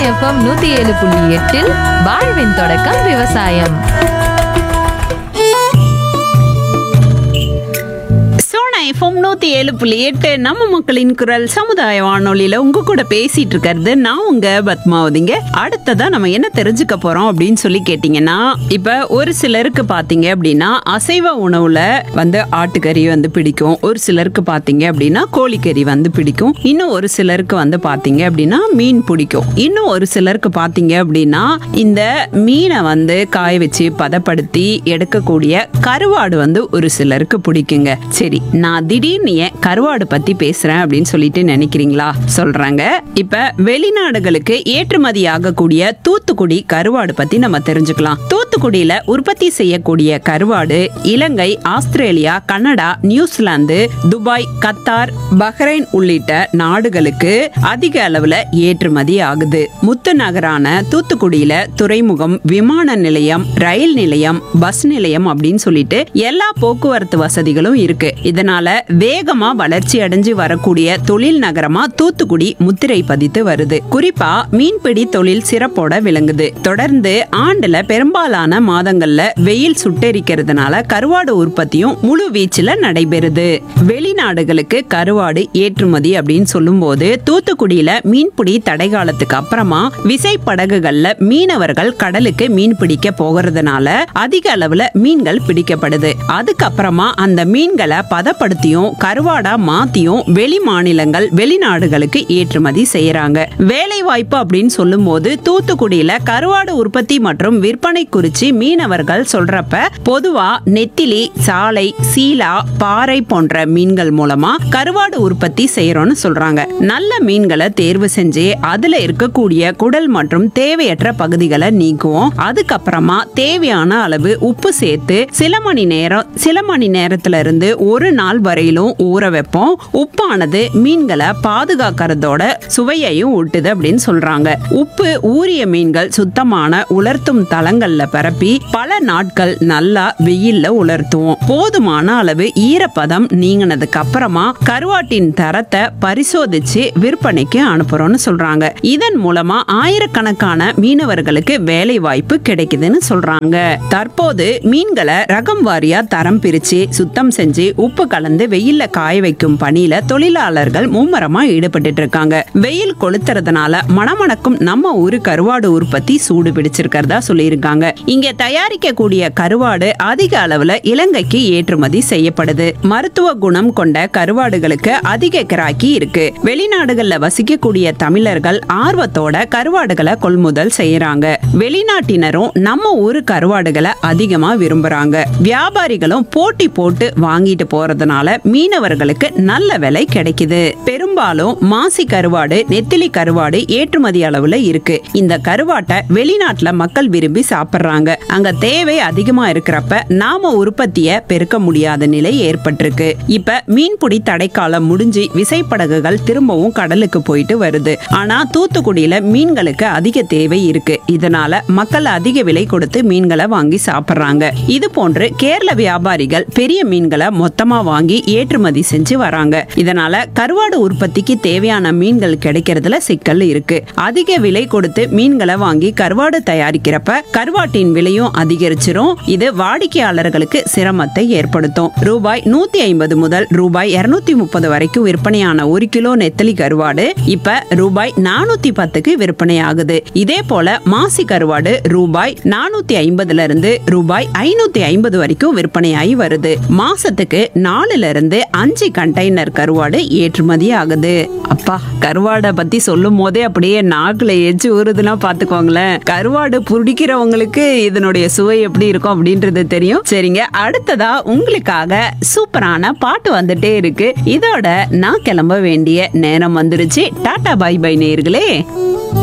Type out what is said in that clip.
FM நூத்தி ஏழு புள்ளி எட்டில் வாழ்வின் தொடக்கம் விவசாயம் சோனா எஃப்எம் நூத்தி ஏழு புள்ளி எட்டு நம்ம மக்களின் குரல் சமுதாய வானொலியில உங்க கூட பேசிட்டு இருக்கிறது நான் உங்க பத்மாவதிங்க அடுத்ததா நம்ம என்ன தெரிஞ்சுக்க போறோம் அப்படின்னு சொல்லி கேட்டீங்கன்னா இப்ப ஒரு சிலருக்கு பாத்தீங்க அப்படின்னா அசைவ உணவுல வந்து ஆட்டுக்கறி வந்து பிடிக்கும் ஒரு சிலருக்கு பாத்தீங்க அப்படின்னா கோழிக்கறி வந்து பிடிக்கும் இன்னும் ஒரு சிலருக்கு வந்து பாத்தீங்க அப்படின்னா மீன் பிடிக்கும் இன்னும் ஒரு சிலருக்கு பாத்தீங்க அப்படின்னா இந்த மீனை வந்து காய வச்சு பதப்படுத்தி எடுக்கக்கூடிய கருவாடு வந்து ஒரு சிலருக்கு பிடிக்குங்க சரி நான் திடீர்னு ஏன் கருவாடு பத்தி பேசுறேன் அப்படின்னு சொல்லிட்டு நினைக்கிறீங்களா சொல்றாங்க இப்ப வெளிநாடுகளுக்கு ஏற்றுமதி ஆகக்கூடிய தூத்துக்குடி கருவாடு பத்தி நம்ம தெரிஞ்சுக்கலாம் தூத்துக்குடியில உற்பத்தி செய்யக்கூடிய கருவாடு Ilangai Australia Canada New Zealand Dubai Qatar Bahrain உள்ளிட்ட நாடுகளுக்கு அதிக அளவுல ஏற்றுமதி ஆகுது முத்து நகரான தூத்துக்குடியில துறைமுகம் விமான நிலையம் ரயில் நிலையம் பஸ் நிலையம் அப்படின்னு சொல்லிட்டு எல்லா போக்குவரத்து வசதிகளும் இருக்கு இதனால வேகமா வளர்ச்சி அடைஞ்சு வரக்கூடிய தொழில் நகரமா தூத்துக்குடி முத்திரை பதித்து வருது குறிப்பா மீன்பிடி தொழில் சிறப்போட விளங்குது தொடர்ந்து ஆண்டுல பெரும்பாலான மாதங்கள்ல வெயில் சுட்டெரிக்கிறதுனால கருவாடு உற்பத்தியும் முழு வீச்சுல நடைபெறுது வெளிநாடுகளுக்கு கருவாடு ஏற்றுமதி அப்படின்னு சொல்லும்போது தூத்துக்குடியில மீன்பிடி தடை காலத்துக்கு அப்புறமா விசை படகுகள்ல மீனவர்கள் கடலுக்கு மீன் பிடிக்க போகிறதுனால அதிக அளவுல மீன்கள் பிடிக்கப்படுது அதுக்கப்புறமா அந்த மீன்களை பதப்படுத்தியும் கருவாடா மாத்தியும் வெளி மாநிலங்கள் வெளிநாடுகளுக்கு ஏற்றுமதி செய்யறாங்க வேலை வாய்ப்பு அப்படின்னு சொல்லும்போது தூத்துக்குடியில கருவாடு உற்பத்தி மற்றும் விற்பனை குறிச்சு மீனவர்கள் சொல்றப்ப பொதுவா நெத்திலி சாலை சீலா பாறை போன்ற மீன்கள் மூலமா கருவாடு உற்பத்தி செய்யறோம்னு சொல்றாங்க நல்ல மீன்களை தேர்வு செஞ்சு அதுல இருக்கக்கூடிய குடல் மற்றும் தேவையற்ற பகுதிகளை நீக்குவோம் அதுக்கப்புறமா தேவையான அளவு உப்பு சேர்த்து சில மணி நேரம் சில மணி நேரத்துல இருந்து ஒரு நாள் வரையிலும் ஊற வைப்போம் உப்பானது மீன்களை பாதுகாக்கிறதோட சுவையையும் ஊட்டுது அப்படின்னு சொல்றாங்க உப்பு ஊறிய மீன்கள் சுத்தமான உலர்த்தும் தளங்கள்ல பரப்பி பல நாட்கள் நல்லா வெயில்ல உலர்த்துவோம் போதுமான அளவு ஈரப்பதம் நீங்கினதுக்கு அப்புறமா கருவாட்டின் தரத்தை பரிசோதிச்சு விற்பனைக்கு அனுப்புறோம்னு சொல்றாங்க இதன் மூலமா ஆயிரக்கணக்கான மீனவர்களுக்கு வேலை வாய்ப்பு கிடைக்குதுன்னு சொல்றாங்க தற்போது மீன்களை ரகம் வாரியா தரம் பிரிச்சு சுத்தம் செஞ்சு உப்பு கலந்து வெயில்ல காய வைக்கும் பணியில தொழிலாளர்கள் மும்மரமா ஈடுபட்டு இருக்காங்க வெயில் கொளுத்துறதுனால மணமணக்கும் நம்ம ஊரு கருவாடு உற்பத்தி சூடு பிடிச்சிருக்கிறதா சொல்லியிருக்காங்க இங்க தயாரிக்கக்கூடிய கருவாடு அதிக அளவுல இலங்கைக்கு ஏற்றுமதி செய்யப்படுது மருத்துவ குணம் கொண்ட கருவாடுகளுக்கு அதிக கிராக்கி இருக்கு வெளிநாடுகள்ல வசிக்கக்கூடிய தமிழர்கள் ஆர்வத்தோட கருவாடுகளை கொள்முதல் செய்யறாங்க வெளிநாட்டினரும் நம்ம ஊரு கருவாடுகளை அதிகமா விரும்புறாங்க வியாபாரிகளும் போட்டி போட்டு வாங்கிட்டு போறதுனால மீனவர்களுக்கு நல்ல விலை கிடைக்குது பெரும்பாலும் மாசி கருவாடு நெத்திலி கருவாடு ஏற்றுமதி அளவுல இருக்கு இந்த கருவாட்டை வெளிநாட்டுல மக்கள் விரும்பி சாப்பிடுறாங்க அங்க தேவை அதிகமா இருக்கிறப்ப நாம உற்பத்திய பெருக்க முடியாத நிலை ஏற்பட்டிருக்கு இப்ப மீன்பிடி தடைக்காலம் முடிஞ்சு விசைப்படகுகள் திரும்பவும் கடலுக்கு போயிட்டு வருது ஆனா தூத்துக்குடியில மீன்களுக்கு அதிக தேவை இருக்கு இதனால மக்கள் அதிக விலை கொடுத்து மீன்களை வாங்கி சாப்பிடுறாங்க இது போன்று கேரள வியாபாரிகள் பெரிய மீன்களை மொத்தமா வாங்கி ஏற்றுமதி செஞ்சு வராங்க இதனால கருவாடு உற்பத்திக்கு தேவையான மீன்கள் கிடைக்கிறதுல சிக்கல் இருக்கு அதிக விலை கொடுத்து மீன்களை வாங்கி கருவாடு தயாரிக்கிறப்ப கருவாட்டின் விலையும் அதிகரிச்சிரும் இது வாடிக்கையாளர்களுக்கு சிரமத்தை ஏற்படுத்தும் ரூபாய் நூத்தி ஐம்பது முதல் ரூபாய் இருநூத்தி முப்பது வரைக்கும் விற்பனையான ஒரு கிலோ நெத்தலி கருவாடு இப்ப ரூபாய் நானூத்தி பத்துக்கு விற்பனை ஆகுது இதே போல மாசி கருவாடு ரூபாய் நானூத்தி ஐம்பதுல இருந்து ரூபாய் ஐநூத்தி ஐம்பது வரைக்கும் விற்பனையாகி வருது மாசத்துக்கு நாலுல இருந்து அஞ்சு கண்டெய்னர் கருவாடு ஏற்றுமதி ஆகுது அப்பா கருவாடை பத்தி சொல்லும் போதே அப்படியே நாக்குல எச்சு ஊறுதுன்னா பாத்துக்கோங்களேன் கருவாடு பிடிக்கிறவங்களுக்கு இதனுடைய சுவை எப்படி இருக்கும் அப்படின்றது தெரியும் சரிங்க அடுத்ததா உங்களுக்காக சூப்பரான பாட்டு வந்துட்டே இருக்கு இதோட நான் கிளம்ப வேண்டிய நேரம் வந்துருச்சு டாடா பை பை நேர்களே